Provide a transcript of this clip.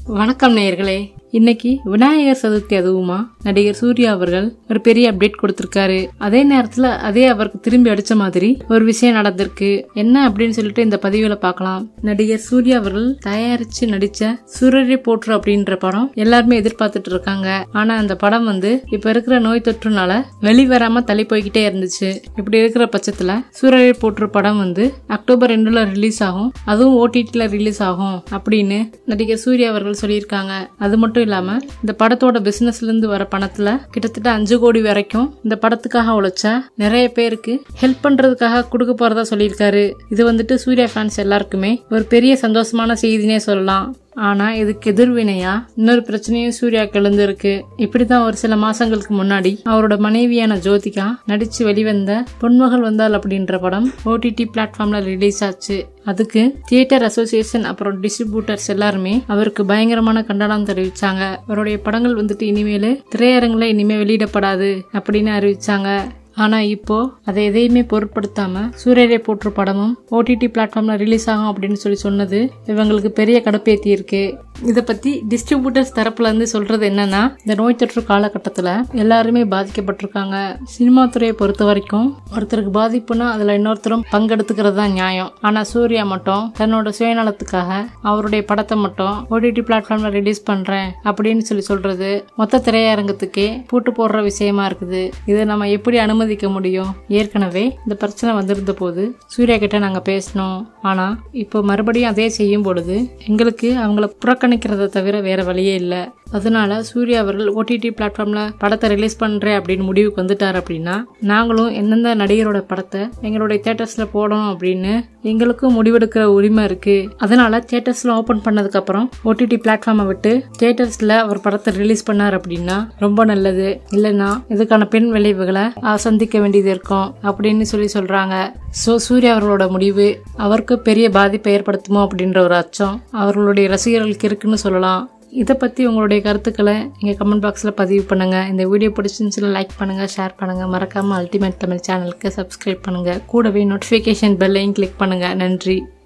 வணக்கம் நேயர்களே இன்னைக்கு விநாயகர் சதுர்த்தி அதுவுமா நடிகர் சூர்யா அவர்கள் ஒரு பெரிய அப்டேட் கொடுத்திருக்காரு அதே நேரத்துல அதே அவருக்கு திரும்பி அடிச்ச மாதிரி ஒரு விஷயம் நடந்திருக்கு என்ன அப்படின்னு சொல்லிட்டு இந்த பதிவுல பார்க்கலாம் நடிகர் சூர்யா அவர்கள் தயாரிச்சு நடிச்ச சூரரை போற்று அப்படின்ற படம் எல்லாருமே எதிர்பார்த்துட்டு இருக்காங்க ஆனா அந்த படம் வந்து இப்ப இருக்கிற நோய் தொற்றுனால வெளிவராம தள்ளி போய்கிட்டே இருந்துச்சு இப்படி இருக்கிற பட்சத்துல சூரரை போற்று படம் வந்து அக்டோபர் ரெண்டுல ரிலீஸ் ஆகும் அதுவும் ஓடிடில ரிலீஸ் ஆகும் அப்படின்னு நடிகர் சூர்யா அவர்கள் சொல்லியிருக்காங்க அது மட்டும் இல்லாம இந்த படத்தோட பிசினஸ்ல இருந்து வர பணத்துல கிட்டத்தட்ட அஞ்சு கோடி வரைக்கும் இந்த படத்துக்காக உழைச்ச நிறைய பேருக்கு ஹெல்ப் பண்றதுக்காக கொடுக்க போறதா சொல்லியிருக்காரு இது வந்துட்டு சூர்யா ஃபேன்ஸ் எல்லாருக்குமே ஒரு பெரிய சந்தோஷமான செய்தினே சொல்லலாம் ஆனா இதுக்கு எதிர்வினையா இன்னொரு பிரச்சனையும் சூர்யாக்கு எழுந்திருக்கு இப்படிதான் ஒரு சில மாசங்களுக்கு முன்னாடி அவரோட மனைவியான ஜோதிகா நடிச்சு வெளிவந்த பொன்மகள் வந்தால் அப்படின்ற படம் ஓடிடி பிளாட்ஃபார்ம்ல ரிலீஸ் ஆச்சு அதுக்கு தியேட்டர் அசோசியேஷன் அப்புறம் டிஸ்ட்ரிபியூட்டர்ஸ் எல்லாருமே அவருக்கு பயங்கரமான கண்டனம் தெரிவிச்சாங்க அவருடைய படங்கள் வந்துட்டு இனிமேல் திரையரங்குல இனிமே வெளியிடப்படாது அப்படின்னு அறிவிச்சாங்க ஆனா இப்போ அதை எதையுமே பொருட்படுத்தாம சூரியரை போற்று படமும் ஓடிடி பிளாட்ஃபார்ம்ல ரிலீஸ் ஆகும் அப்படின்னு சொல்லி சொன்னது இவங்களுக்கு பெரிய கடுப்பேத்தி இருக்கு இதை பத்தி டிஸ்ட்ரிபியூட்டர்ஸ் தரப்புல இருந்து சொல்றது என்னன்னா இந்த நோய் தொற்று காலகட்டத்துல எல்லாருமே பாதிக்கப்பட்டிருக்காங்க சினிமா துறையை பொறுத்த வரைக்கும் ஒருத்தருக்கு பாதிப்புனா அதுல இன்னொருத்தரும் பங்கெடுத்துக்கிறது தான் நியாயம் ஆனா சூர்யா மட்டும் தன்னோட சுயநலத்துக்காக அவருடைய படத்தை மட்டும் ஓடிடி பிளாட்ஃபார்ம்ல ரிலீஸ் பண்றேன் அப்படின்னு சொல்லி சொல்றது மொத்த திரையரங்கத்துக்கே பூட்டு போடுற விஷயமா இருக்குது இதை நம்ம எப்படி அனுமதிக்க முடியும் ஏற்கனவே இந்த பிரச்சனை வந்திருந்த போது சூர்யா கிட்ட நாங்க பேசினோம் ஆனா இப்போ மறுபடியும் அதே செய்யும் பொழுது எங்களுக்கு அவங்கள புறக்கணிக்கிறத தவிர வேற வழியே இல்லை அதனால சூர்யா அவர்கள் ஓடிடி பிளாட்ஃபார்ம்ல படத்தை ரிலீஸ் பண்றேன் அப்படின்னு முடிவுக்கு வந்துட்டார் அப்படின்னா நாங்களும் எந்தெந்த நடிகரோட படத்தை எங்களுடைய தேட்டர்ஸ்ல போடணும் அப்படின்னு எங்களுக்கும் முடிவெடுக்கிற உரிமை இருக்கு அதனால தேட்டர்ஸ்ல ஓபன் பண்ணதுக்கு அப்புறம் ஓடிடி பிளாட்ஃபார்மை விட்டு தேட்டர்ஸ்ல அவர் படத்தை ரிலீஸ் பண்ணார் அப்படின்னா ரொம்ப நல்லது இல்லைன்னா இதுக்கான பெண் விளைவுகளை ஆஹ், சந்திக்க வேண்டியது இருக்கும் அப்படின்னு சொல்லி சொல்றாங்க ஸோ சூர்யா அவர்களோட முடிவு அவருக்கு பெரிய பாதிப்பை ஏற்படுத்துமோ அப்படின்ற ஒரு அச்சம் அவர்களுடைய ரசிகர்களுக்கு இருக்குன்னு சொல்லலாம் இதை பற்றி உங்களுடைய கருத்துக்களை நீங்கள் கமெண்ட் பாக்ஸில் பதிவு பண்ணுங்கள் இந்த வீடியோ பிடிச்சிருந்துச்சுல லைக் பண்ணுங்கள் ஷேர் பண்ணுங்கள் மறக்காமல் அல்டிமேட் தமிழ் சேனலுக்கு சப்ஸ்கிரைப் பண்ணுங்கள் கூடவே நோட்டிஃபிகேஷன் பெல்லையும் கிளிக் பண்ணுங்கள் நன்றி